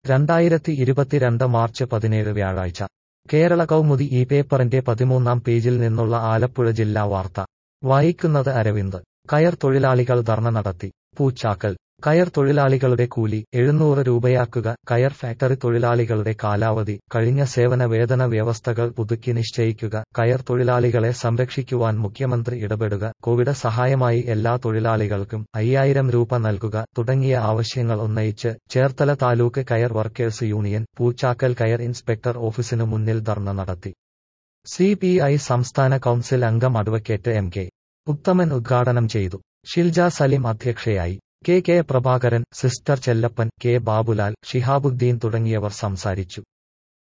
രണ്ടായിരത്തി ഇരുപത്തിരണ്ട് മാർച്ച് പതിനേഴ് വ്യാഴാഴ്ച കേരള കൗമുദി ഈ പേപ്പറിന്റെ പതിമൂന്നാം പേജിൽ നിന്നുള്ള ആലപ്പുഴ ജില്ലാ വാർത്ത വായിക്കുന്നത് അരവിന്ദ് കയർ തൊഴിലാളികൾ ധർണ നടത്തി പൂച്ചാക്കൽ കയർ തൊഴിലാളികളുടെ കൂലി എഴുന്നൂറ് രൂപയാക്കുക കയർ ഫാക്ടറി തൊഴിലാളികളുടെ കാലാവധി കഴിഞ്ഞ സേവന വേതന വ്യവസ്ഥകൾ പുതുക്കി നിശ്ചയിക്കുക കയർ തൊഴിലാളികളെ സംരക്ഷിക്കുവാൻ മുഖ്യമന്ത്രി ഇടപെടുക കോവിഡ് സഹായമായി എല്ലാ തൊഴിലാളികൾക്കും അയ്യായിരം രൂപ നൽകുക തുടങ്ങിയ ആവശ്യങ്ങൾ ഉന്നയിച്ച് ചേർത്തല താലൂക്ക് കയർ വർക്കേഴ്സ് യൂണിയൻ പൂച്ചാക്കൽ കയർ ഇൻസ്പെക്ടർ ഓഫീസിനു മുന്നിൽ ധർണ നടത്തി സി സംസ്ഥാന കൌൺസിൽ അംഗം അഡ്വക്കേറ്റ് എം കെ ഉത്തമൻ ഉദ്ഘാടനം ചെയ്തു ഷിൽജ സലിം അധ്യക്ഷയായി K K Prabhakaran sister Chellappan K Babulal Shihabuddeen തുടങ്ങിയവർ സംസാരിച്ചു